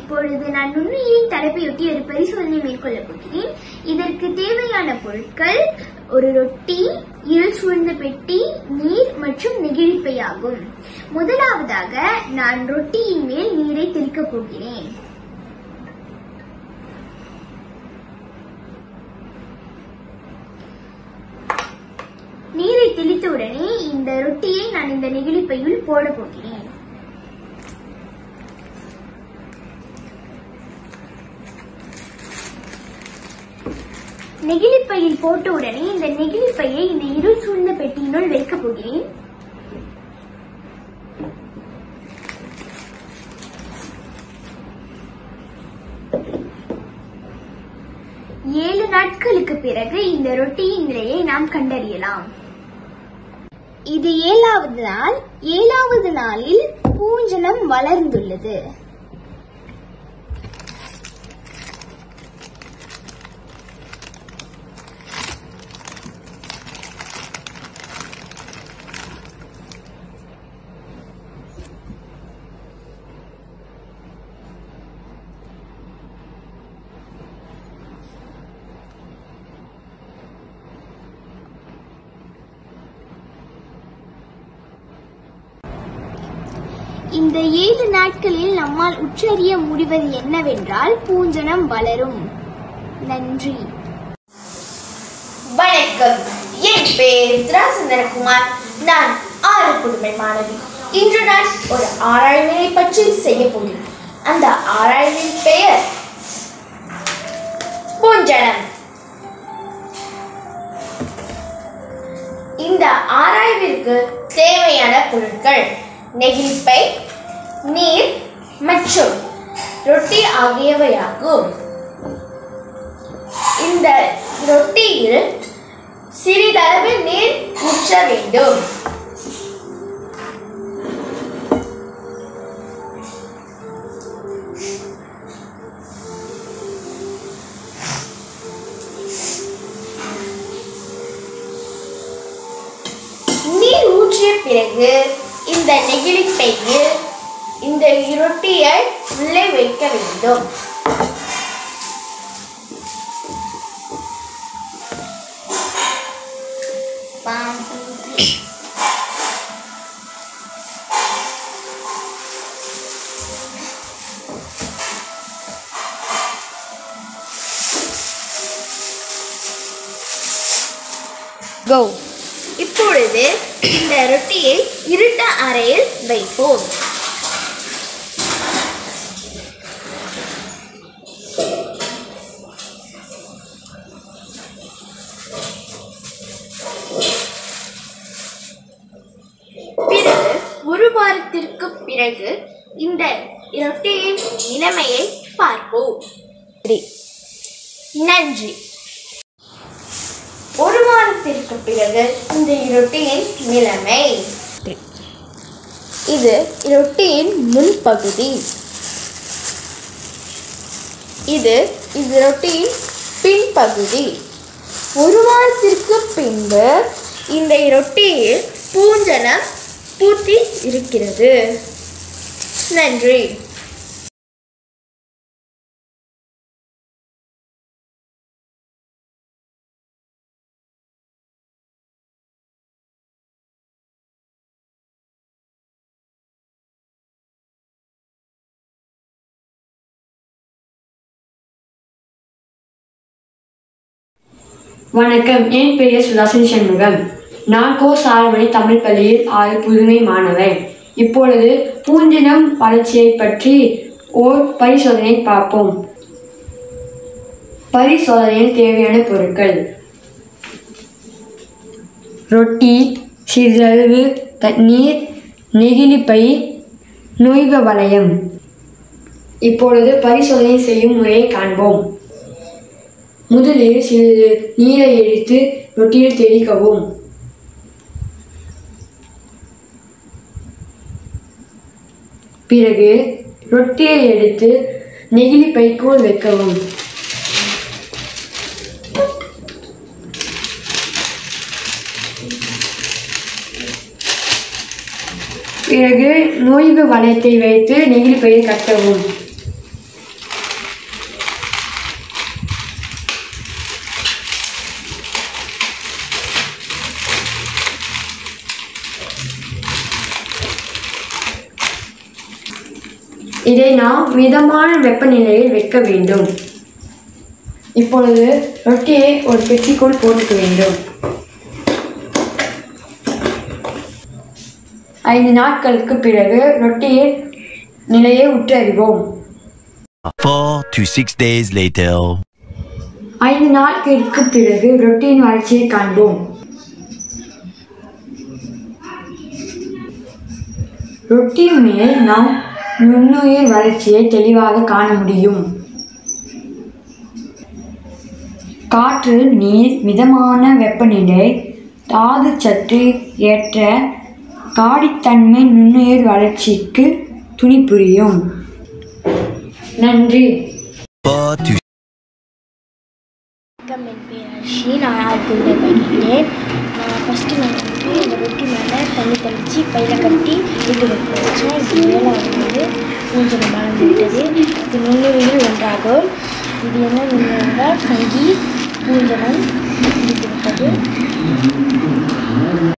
இப்பொழுது நான் நுண்ணுயிரின் தலைப்பையொட்டி ஒரு பரிசோதனை மேற்கொள்ளப் போகிறேன் இதற்கு தேவையான பொருட்கள் ஒரு ரொட்டி இருள் சூழ்ந்த பெட்டி நீர் மற்றும் நெகிழிப்பை ஆகும் முதலாவதாக நான் ரொட்டியின் மேல் நீரை தெளிக்கப் போகிறேன் நீரை தெளித்தவுடனே இந்த ரொட்டியை நான் இந்த நெகிழிப்பையுள் போடப் போகிறேன் நெகிழிப்பையில் போட்ட உடனே இந்த நெகிழிப்பையை இந்த இருள் சூழ்ந்த பெட்டியினுள் வைக்கப் போகிறேன் ஏழு நாட்களுக்கு பிறகு இந்த ரொட்டியின் நிலையை நாம் கண்டறியலாம் இது ஏழாவது நாள் ஏழாவது நாளில் பூஞ்சனம் வளர்ந்துள்ளது இந்த ஏழு நாட்களில் நம்மால் உற்றறிய முடிவது என்னவென்றால் பூஞ்சனம் வளரும் நன்றி வணக்கம் என் பெயர் திராசந்தனகுமார் நான் ஆறு புதுமை மாணவி இன்று நான் ஒரு ஆராய்வினை பற்றி செய்ய போகிறேன் அந்த ஆராய்வின் பெயர் பூஞ்சனம் இந்த ஆராய்விற்கு தேவையான பொருட்கள் நெகிழிப்பை நீர் மற்றும் ரொட்டி ஆகியவையாகும் இந்த ரொட்டியில் சிறிதளவு நீர் ஊற்ற வேண்டும் நீர் ஊற்றிய பிறகு இந்த நெகிழிப்பையில் இந்த ரொட்டியை உள்ளே வைக்க வேண்டும் கோ இப்பொழுது இந்த ரொட்டியை இருண்ட அறையில் வைப்போம் பிறகு ஒரு வாரத்திற்கு பிறகு இந்த ரொட்டியின் நிலைமையை பார்ப்போம் நன்றி ஒரு வாரத்திற்கு பிறகு இந்த ரொட்டியின் நிலைமை இது ரொட்டியின் முன்பகுதி இது இது ரொட்டியின் பின்பகுதி ஒரு வாரத்திற்கு பின்பு இந்த ரொட்டியில் பூஞ்சனம் பூத்தி இருக்கிறது நன்றி வணக்கம் என் பெயர் சுதாசன் சண்முகம் நான் கோ சாரமணி தமிழ் பள்ளியில் ஆறு புதுமை மாணவன் இப்பொழுது பூஞ்சினம் வளர்ச்சியை பற்றி ஓர் பரிசோதனை பார்ப்போம் பரிசோதனையில் தேவையான பொருட்கள் ரொட்டி சிறிதளவு தண்ணீர் நெகிழிப்பை நோய்க வளையம் இப்பொழுது பரிசோதனை செய்யும் முறையை காண்போம் முதலில் சிறிது நீரை எடுத்து ரொட்டியில் தெளிக்கவும் பிறகு ரொட்டியை எடுத்து நெகிழி பைக்குள் வைக்கவும் பிறகு நோய்வு வளையத்தை வைத்து நெகிழி பையை கட்டவும் இதை நாம் மிதமான வெப்பநிலையில் வைக்க வேண்டும் இப்பொழுது ரொட்டியை ஒரு பெட்டிக்குள் போட்டுக்க வேண்டும் ஐந்து நாட்களுக்கு பிறகு ரொட்டியை நிலையை உற்றறிவோம் Four to six days later. ஐந்து நாட்களுக்கு பிறகு ரொட்டியின் வளர்ச்சியை காண்போம் ரொட்டியின் மேல் நாம் நுண்ணுயிர் வளர்ச்சியை தெளிவாக காண முடியும் காற்று நீர் மிதமான வெப்பநிலை தாது சத்து ஏற்ற காடித்தன்மை நுண்ணுயிர் வளர்ச்சிக்கு துணி புரியும் நன்றி Four to வணக்கம் என் பேர் ஹர்ஷி நான் ஆறுக்குள்ளே படிக்கிறேன் நான் ஃபஸ்ட்டு நான் வந்து இந்த ரொட்டி மேலே தண்ணி தெளித்து பையில கட்டி வீட்டு வைக்க வச்சேன் இது மேலே வந்து கொஞ்சம் மறந்து விட்டது இது நுண்ணுயிரில் ஒன்றாகும் இது என்ன நுண்ணு என்றால் சங்கி பூஞ்சனம் இது விட்டது